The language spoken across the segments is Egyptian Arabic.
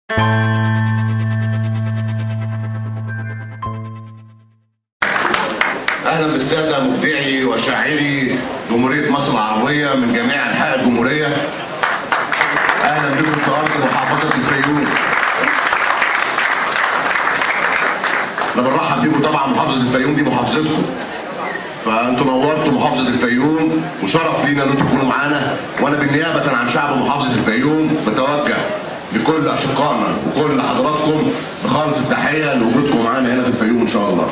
اهلا بالساده مبدعي وشاعري جمهوريه مصر العربيه من جميع انحاء الجمهوريه اهلا بكم في ارض محافظه الفيوم انا بنرحب بيكم طبعا محافظه الفيوم دي محافظتكم فانتوا نورتوا محافظه الفيوم وشرف لينا ان انتوا تكونوا معانا وانا بالنيابه عن شعب محافظه الفيوم بتوجه لكل اشقائنا وكل حضراتكم بخالص التحيه لوجودكم معانا هنا في الفيوم ان شاء الله.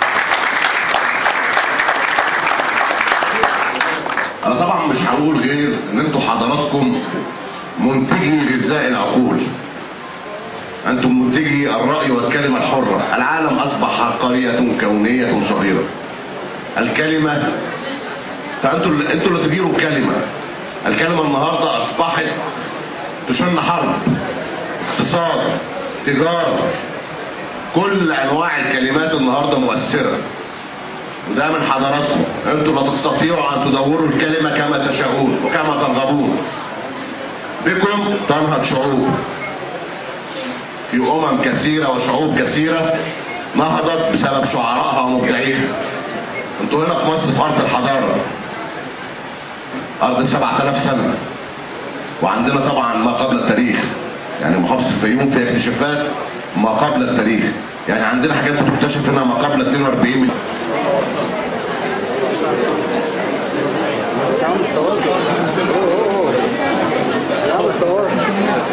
انا طبعا مش هقول غير ان انتوا حضراتكم منتجي غذاء العقول انتم منتجي الراي والكلمه الحره العالم اصبح قريه كونيه صغيره الكلمه فانتوا اللي انتوا اللي تديروا الكلمه الكلمه النهارده اصبحت تشن حرب اقتصاد تجاره كل انواع الكلمات النهارده مؤثره وده من حضراتكم انتوا لا تستطيعوا ان تدوروا الكلمه كما تشاءون وكما ترغبون بكم تنهض شعوب في امم كثيره وشعوب كثيره نهضت بسبب شعرائها ومبدعيها انتوا هنا في مصر في ارض الحضاره ارض 7000 سنه وعندنا طبعا ما قبل التاريخ يعني محافظه الفيوم فيها اكتشافات ما قبل التاريخ يعني عندنا حاجات بتكتشف هنا ما قبل 42 مليون يا عم صور يا عم صور